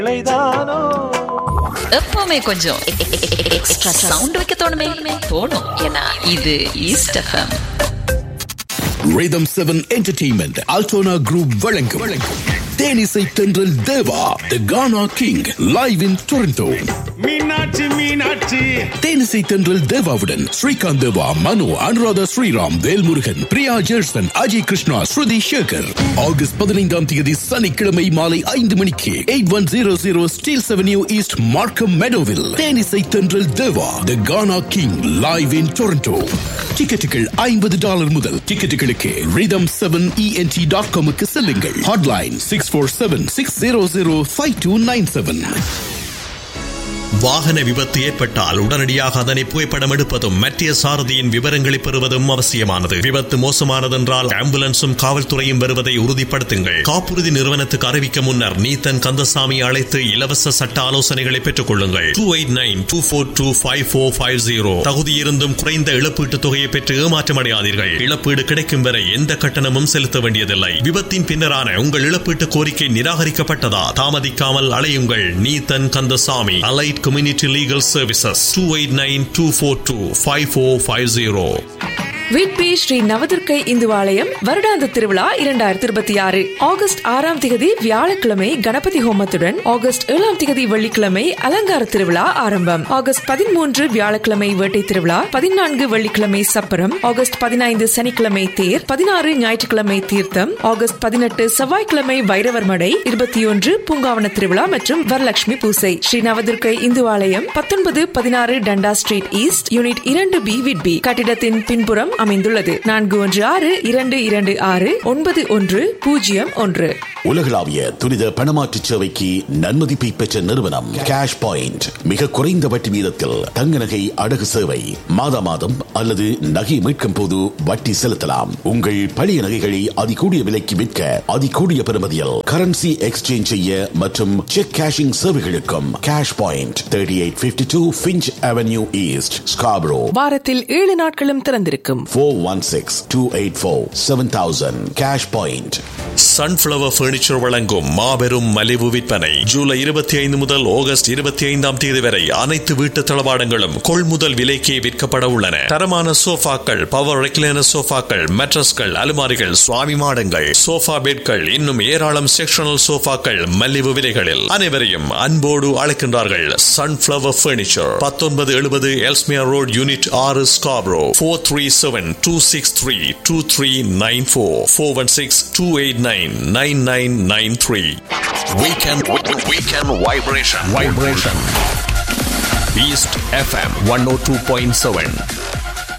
இளைதானோ எப்பவுமே கொஞ்சம் extra sound வைக்க தோணுமே தோணும் ஏன்னா இது east FM Rhythm 7 Entertainment Altona Group வழங்கும் வழங்கும் தேனிசை தென்றல் தேவா The Ghana King live in Toronto Meenakshi Meenakshi தேனிசை தென்றல் தேவாவுடன் ஸ்ரீகாந்த் தேவா மனு அனுராதா ஸ்ரீராம் வேல்முருகன் பிரியா ஜெர்சன் அஜய் கிருஷ்ணா ஸ்ருதி சேகர் ஆகஸ்ட் பதினைந்தாம் தேதி சனிக்கிழமை மாலை ஐந்து மணிக்கு eight one zero zero Steeles avenue east Markham மெடோவில் தேனிசை தென்றல் தேவா The Ghana King live in Toronto டிக்கெட்டுகள் ஐம்பது டாலர் முதல் டிக்கெட்டுகளுக்கு ரிதம் செவன் இஎன்டி டாட் காமுக்கு செல்லுங்கள் hotline six four seven six zero zero five two nine seven வாகன விபத்து ஏற்பட்டால் உடனடியாக அதனை புகைப்படம் எடுப்பதும் மற்ற சாரதியின் விவரங்களை பெறுவதும் அவசியமானது விபத்து மோசமானதென்றால் ஆம்புலன்ஸும் காவல்துறையும் வருவதை உறுதிப்படுத்துங்கள் காப்புறுதி நிறுவனத்துக்கு அறிவிக்க முன்னர் நீத்தன் கந்தசாமி அழைத்து இலவச சட்ட ஆலோசனைகளை பெற்றுக் கொள்ளுங்கள் two eight nine two four two five four five zero தகுதியிருந்தும் குறைந்த இழப்பீட்டுத் தொகையை பெற்று ஏமாற்றமடையாதீர்கள் இழப்பீடு கிடைக்கும் வரை எந்த கட்டணமும் செலுத்த வேண்டியதில்லை விபத்தின் பின்னரான உங்கள் இழப்பீட்டு கோரிக்கை நிராகரிக்கப்பட்டதா தாமதிக்காமல் அலையுங்கள் Neethan Kandasamy allied community legal services two eight nine two four two five four five zero Whitby Sri Navadurgai இந்துவாலயம் வருடாந்த திருவிழா இரண்டாயிரத்தி இருபத்தி ஆறு ஆகஸ்ட் ஆறாம் திகதி வியாழக்கிழமை கணபதி ஹோமத்துடன் ஆகஸ்ட் ஏழாம் திகதி வெள்ளிக்கிழமை அலங்கார திருவிழா ஆரம்பம் ஆகஸ்ட் பதிமூன்று வியாழக்கிழமை வேட்டை திருவிழா பதினான்கு வெள்ளிக்கிழமை சப்பரம் ஆகஸ்ட் பதினைந்து சனிக்கிழமை தேர் பதினாறு ஞாயிற்றுக்கிழமை தீர்த்தம் ஆகஸ்ட் பதினெட்டு செவ்வாய்க்கிழமை வைரவர் மடை இருபத்தி ஒன்று பூங்காவன திருவிழா மற்றும் வரலட்சுமி பூசை ஸ்ரீ நவதுர்க்கை இந்துவாலயம் பத்தொன்பது பதினாறு டண்டா ஸ்ட்ரீட் ஈஸ்ட் யூனிட் இரண்டு பி விட்பி கட்டிடத்தின் பின்புறம் அமைந்துள்ளது நான்கு ஒன்று ஆறு இரண்டு இரண்டு ஆறு ஒன்பது ஒன்று பூஜ்ஜியம் ஒன்று உலகளாவிய துரித பணமாற்று சேவைக்கு நன்மதிப்பை பெற்ற நிறுவனம் கேஷ் பாயிண்ட் மிக குறைந்த வட்டி வீதத்தில் தங்க நகை அடகு சேவை மாதா மாதம் அல்லது நகை மீட்கும் போது வட்டி செலுத்தலாம் உங்கள் பழைய நகைகளை அதிகூடிய விலைக்கு விற்க அதிகூடிய பெறுமதியில் கரன்சி எக்ஸ்சேஞ்ச் செய்ய மற்றும் செக் கேஷிங் சேவைகளுக்கும் cash point thirty eight fifty two Finch avenue east Scarborough வாரத்தில் ஏழு நாட்களும் திறந்திருக்கும் four one six two eight four seven thousand cash point Sunflower Furniture வழங்கும் மாபெரும் மலிவு விற்பனை ஜூலை இருபத்தி ஐந்து முதல் ஆகஸ்ட் இருபத்தி ஐந்தாம் தேதி வரை அனைத்து வீட்டு தளவாடங்களும் கொள்முதல் விலைக்கே விற்கப்பட உள்ளன தரமான சோஃபாக்கள் பவர் ரெக்லைனர் சோஃபாக்கள் மெட்ரஸ்கள் அலுமாரிகள் சுவாமி மாடங்கள் சோஃபா பெட்கள் இன்னும் ஏராளம் செக்ஷனல் சோஃபாக்கள் மலிவு விலைகளில் அனைவரையும் அன்போடு அழைக்கின்றார்கள் சன்ஃபிளவர் பர்னிச்சர் பத்தொன்பது எழுபது எல்ஸ்மியா ரோட் யூனிட் ஆறு Scarborough four three seven two six three two three nine four four one six two eight nine nine nine nine three Weekend, weekend vibration. Vibration. East FM 102.7